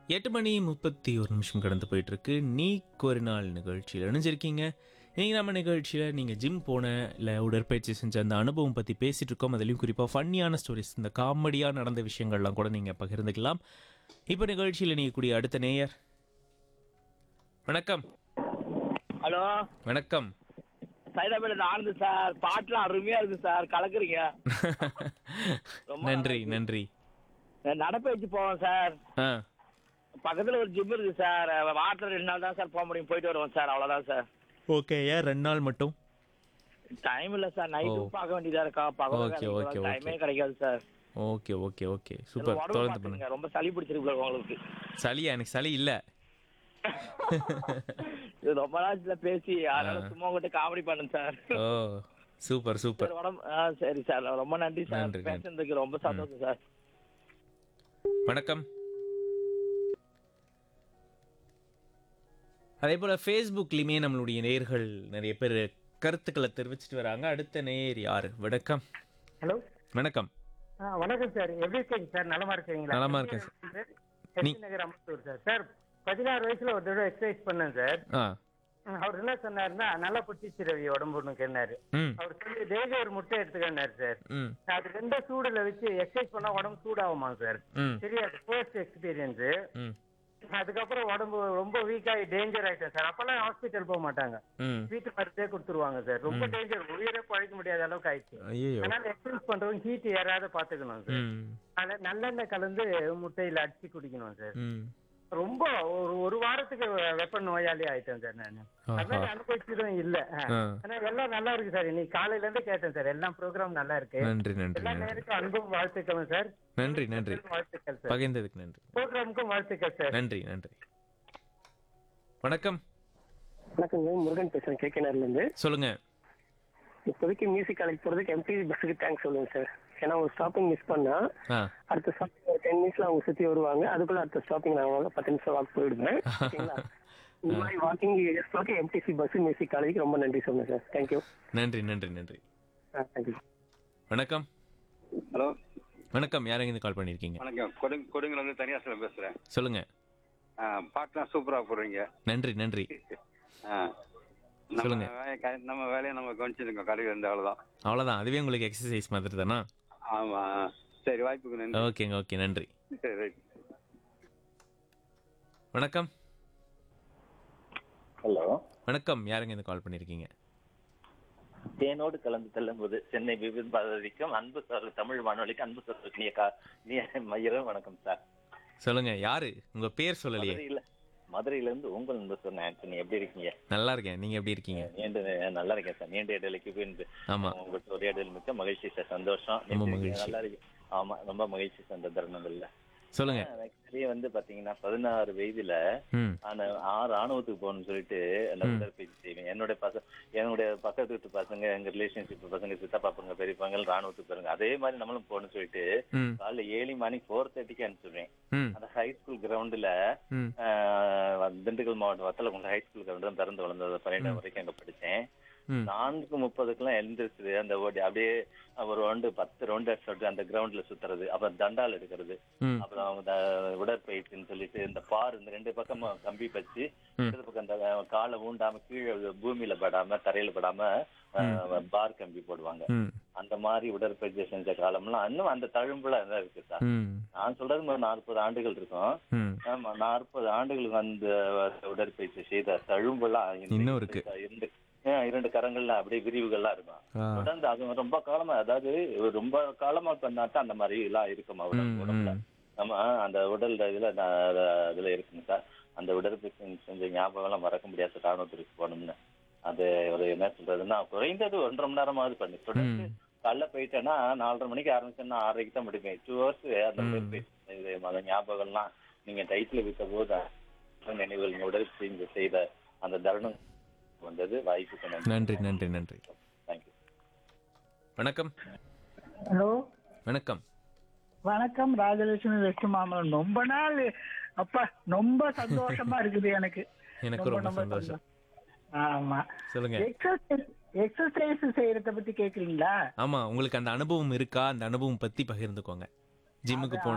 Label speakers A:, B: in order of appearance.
A: எட்டு மணி முப்பத்தி ஒரு நிமிஷம் கடந்து போயிட்டு இருக்கு நீ ஒரு நாள் நிகழ்ச்சியில் இணைஞ்சிருக்கீங்க இன்னைக்கு நம்ம நிகழ்ச்சியில் நீங்கள் ஜிம் போன இல்லை உடற்பயிற்சி செஞ்ச அந்த அனுபவம் பற்றி பேசிட்டு இருக்கோம் அதுலேயும் குறிப்பாக ஃபன்னியான ஸ்டோரிஸ் இந்த காமெடியாக நடந்த விஷயங்கள்லாம் கூட நீங்கள் பகிர்ந்துக்கலாம் இப்போ நிகழ்ச்சியில் இணையக்கூடிய அடுத்த நேயர் வணக்கம்
B: ஹலோ
A: வணக்கம்
B: சைதாபேட் ஆனந்த் சார் பாட்டுலாம் அருமையா இருக்கு சார் கலக்குறீங்க ரொம்ப
A: நன்றி நன்றி
B: நான் நடைப்பயிற்சி போவோம் சார்
A: ஆ
B: பக்கத்துல ஒரு ஜிம் இருக்கு சார் வாரத்துல ரெண்டு நாள் தான் சார் போக முடியும் போயிட்டு வருவோம் சார் அவ்வளவுதான் சார்
A: ஓகே ஏன் ரெண்டு நாள் மட்டும்
B: டைம் இல்ல சார்
A: ஓ.
B: நைட்டும் பார்க்க வேண்டியதா இருக்கா
A: ஓகே, ஓகே,
B: பகல் டைமே
A: ஓகே.
B: கிடைக்காது சார்
A: ஓகே ஓகே ஓகே
B: இதுல
A: சூப்பர்
B: உடம்பு
A: தொடர்ந்து
B: பார்த்துக்கங்க.
A: பண்ணுங்க
B: ரொம்ப சளி பிடிச்சிருக்கு உங்களுக்கு
A: சளியா எனக்கு சளி இல்லை
B: இது ரொம்ப நாள்ல பேசி அதனால சும்மா உங்ககிட்ட காமெடி பண்ணுங்க சார்
A: ஓ சூப்பர் சூப்பர்
B: சார் உடம்பு ஆ, சரி சார் ரொம்ப நன்றி சார்
A: நன்றி, நன்றி.
B: பேசுனதுக்கு ரொம்ப சந்தோஷம் சார்
A: வணக்கம் அதே போல ஃபேஸ்புக்லையுமே நம்மளுடைய நேயர்கள் நிறைய பேர் கருத்துக்களை தெரிவிச்சிட்டு வராங்க அடுத்த நேயர் யாரு வணக்கம்
C: ஹலோ
A: வணக்கம்
C: ஆ வணக்கம் சார் எப்படி இருக்கீங்க சார் நலமா இருக்கீங்களா
A: நலமா இருக்கேன்
C: sir SP Nagar Ambattur sir sir பதினாறு வயசுல ஒரு தடவை எக்ஸசைஸ் பண்ணேன் சார்
A: ஆ
C: அவர் என்ன சொன்னாருன்னா நல்லா புட்டிச்சு ரவி உடம்புன்னு கேட்டாரு
A: ம்
C: அவர் சொல்லி டெய்லி ஒரு முட்டை எடுத்துக்கினாரு சார்
A: ம்
C: அது ரெண்டு சூடுல வச்சு எக்ஸசைஸ் பண்ணா உடம்பு சூடாகுமா சார்
A: ம்
C: சரி அது ஃபர்ஸ்ட் எக்ஸ்பீரியன்ஸ்
A: ம்
C: அதுக்கப்புறம் உடம்பு ரொம்ப வீக் ஆகி டேஞ்சர் ஆயிட்டேன் சார் அப்பெல்லாம் ஹாஸ்பிட்டல் போக மாட்டாங்க
A: ம்
C: வீட்டு மருந்தே கொடுத்துருவாங்க சார் ரொம்ப டேஞ்சர் உயிரே பழைக்க முடியாத அளவுக்கு ஆயிடுச்சு
A: ஐயோ
C: அதனால எக்ஸசைஸ் பண்றவங்க ஹீட் ஏறாத பாத்துக்கணும் சார்
A: ம்
C: அதனால நல்லெண்ணெய் கலந்து முட்டையில அடிச்சு குடிக்கணும் சார்
A: ம்
C: ரொம்ப ஒரு ஒரு வாரத்துக்கு வெப்ப நோயாளி ஆயிட்டேன் சார் நான்
A: ஆஹா.
C: அதனால அனுபவிச்சதும் இல்ல
A: ஆ.
C: ஆனா எல்லாம் நல்லா இருக்கு சார் இன்னைக்கு காலையில இருந்து கேட்டேன் சார் எல்லாம் ப்ரோக்ராம் நல்லா இருக்கு
A: நன்றி நன்றி
C: எல்லா
A: நன்றி
C: நேருக்கும் அன்பும் வாழ்த்துக்களும் சார்
A: நன்றி நன்றி
C: வாழ்த்துக்கள் சார்
A: பகிர்ந்ததுக்கு நன்றி
C: ப்ரோக்ராமுக்கும் வாழ்த்துக்கள் சார்
A: நன்றி நன்றி வணக்கம்
D: வணக்கங்க முருகன் பேசுறேன் கே இருந்து
A: சொல்லுங்க
D: இப்போதைக்கு மியூசிக் காலேஜ் போறதுக்கு எம்டிசி பஸ்ஸுக்கு தேங்க்ஸ் சொல்லுங்க சார் ஏன்னா ஒரு ஸ்டாப்பிங் மிஸ் பண்ணா
A: ஆ
D: அடுத்த ஸ்டாப்பிங் ஒரு டென் மினிட்ஸ்ல அவங்க சுத்தி வருவாங்க அதுக்குள்ள அடுத்த ஸ்டாப்பிங் நான் வாங்க பத்து நிமிஷம் வாக் போயிடுவேன் ஓகேங்களா இந்த மாதிரி வாக்கிங் ஏரியாஸ்க்கு எம்டிசி பஸ் மியூசிக் காலேஜுக்கு ரொம்ப நன்றி சொல்லுங்க சார் தேங்க்யூ
A: நன்றி நன்றி நன்றி
D: தேங்க்யூ
A: வணக்கம்
E: ஹலோ
A: வணக்கம் யாரெங்க கால் பண்ணியிருக்கீங்க
E: வணக்கம் கொடுங்க கொடுங்கல இருந்து தனியாசில் பேசுறேன்
A: சொல்லுங்க
E: ஆ, பாட்டுலாம் சூப்பரா போடுறீங்க
A: நன்றி நன்றி
E: ஆ. நம்ம
A: சொல்லுங்க.
E: வேலையை க- நம்ம வேலையை நம்ம கவனிச்சிருக்கோம் கடையில் இருந்து அவ்வளவுதான்
A: அவ்வளோதான் அதுவே உங்களுக்கு எக்ஸசைஸ் மாதிரி தானா
E: ஆமா சரி வாய்ப்புக்கு நன்றி
A: ஓகேங்க ஓகே நன்றி
E: சரி ரைட்
A: வணக்கம்
B: ஹலோ
A: வணக்கம் யாருங்க இந்த கால் பண்ணியிருக்கீங்க
B: தேனோடு கலந்து செல்லும்போது சென்னை விபின் பாரதிக்கும் அன்பு சார் தமிழ் வானொலிக்கு அன்பு சார் நீ கா நீ மயிரும் வணக்கம் சார்
A: சொல்லுங்க யாரு உங்க பேர் சொல்லலையே
B: மதுரையில மதுரையில இருந்து உங்கள் அன்பு சார் ஆண்டனி எப்படி இருக்கீங்க
A: நல்லா இருக்கேன் நீங்க எப்படி இருக்கீங்க
B: நீண்ட நல்லா இருக்கேன் சார் நீண்ட இடைவெளிக்கு பின்பு
A: ஆமா
B: உங்களுக்கு ஒரு இடைவெளி மிக்க மகிழ்ச்சி சார் சந்தோஷம்
A: ரொம்ப
B: எப்படி
A: மகிழ்ச்சி.
B: நல்லா இருக்கு ஆமா ரொம்ப மகிழ்ச்சி சார் அந்த தருணங்கள்ல
A: சொல்லுங்க
B: ஆக்சுவலி வந்து பாத்தீங்கன்னா பதினாறு வயதுல
A: ம்
B: ஆனா ஆறு ராணுவத்துக்கு போகணும்னு சொல்லிட்டு அந்த உடற்பயிற்சி செய்வேன் என்னுடைய பசங்க என்னுடைய பக்கத்து வீட்டு பசங்க எங்க ரிலேஷன்ஷிப் பசங்க சித்தப்பா பசங்க பெரியப்பாங்க ராணுவத்துக்கு போறாங்க அதே மாதிரி நம்மளும் போகணும்னு சொல்லிட்டு
A: ம்
B: காலைல ஏழு மணி ஃபோர் தேர்ட்டிக்கு அனுப்பிச்சுடுவேன்
A: ம்
B: அந்த ஹை ஸ்கூல் கிரவுண்டுல
A: ம்
B: திண்டுக்கல் மாவட்டம் வத்தலகுண்ட ஹை ஸ்கூல் கிரவுண்ட் தான் பிறந்து வளர்ந்தது பன்னெண்டாம் வரைக்கும் அங்க படிச்சேன்
A: ம்
B: நான்கு முப்பதுக்கெல்லாம் எழுந்திருச்சு அந்த ஓடி அப்படியே ஒரு ரவுண்டு பத்து ரவுண்டு சொல்லிட்டு அந்த கிரவுண்ட்ல சுத்துறது அப்புறம் தண்டால் எடுக்கிறது
A: ம்
B: அப்புறம் அந்த உடற்பயிற்சின்னு சொல்லிட்டு இந்த பார் இந்த ரெண்டு பக்கமும் கம்பி வச்சு
A: ம்.
B: இடது பக்கம் அந்த காலை ஊண்டாம கீழே பூமியில படாம தரையில படாம அஹ், பார் கம்பி போடுவாங்க
A: ம்
B: அந்த மாதிரி உடற்பயிற்சி செஞ்ச காலம்லாம் இன்னும் அந்த தழும்புல தான் இருக்கு சார்
A: ம்
B: நான் சொல்றது ஒரு நாற்பது ஆண்டுகள் இருக்கும்
A: ம்
B: ஆமா நாற்பது ஆண்டுகளுக்கு அந்த உடற்பயிற்சி செய்த தழும்பெல்லாம் இந்த
A: இன்னும் இருக்கு.
B: இரண்டு ஆஹ், இரண்டு கரங்கள்ல அப்படியே விரிவுகள்லாம் இருக்கும்
A: ஆ
B: தொடர்ந்து அது ரொம்ப காலமா அதாவது ரொம்ப காலமா பண்ணாதான் அந்த மாதிரி எல்லாம் இருக்குமா உடம்பு
A: ம்,
B: உடம்புல
A: ம்.
B: நம்ம அந்த உடல் இதுல நான் அத- அதுல இருக்குங்க சார் அந்த உடற்பயிற்சி செஞ்ச ஞாபகம் எல்லாம் மறக்க முடியாது சார் ராணுவத்திற்கு போகணும்னு அது ஒரு என்ன சொல்றதுன்னா குறைந்தது ஒன்றரை மணி நேரமாவது பண்ணி தொடர்ந்து
A: ம்.
B: காலைல போயிட்டேன்னா நாலரை மணிக்கு ஆரம்பிச்சேன்னா ஆறரைக்கு தான் முடிப்பேன் டூ ஹவர்ஸ் அந்த
A: ம்.
B: உடற்பயிற்சி செய்த அந்த ஞாபகம்லாம் நீங்க டைட்டில் விட்ட போது நினைவுகள் உடற்பயிற்சி செய்த அந்த தருணம் வந்தது வாய்ப்புக்கு
A: நன்றி நன்றி நன்றி
B: தேங்க்யூ
A: வணக்கம்
F: ஹலோ
A: வணக்கம்
F: வணக்கம் ராஜலட்சுமி வெஸ்ட் மாமலம் ரொம்ப நாள் அப்பா ரொம்ப சந்தோஷமா இருக்குது எனக்கு
A: எனக்கு ரொம்ப சந்தோஷம்
F: ஆமா
A: சொல்லுங்க
F: எக்ஸசைஸ் எக்ஸசைஸ் செய்யறத பத்தி கேக்குறீங்களா
A: ஆமா உங்களுக்கு அந்த அனுபவம் இருக்கா அந்த அனுபவம் பத்தி பகிர்ந்துக்கோங்க ஜிம்முக்கு போன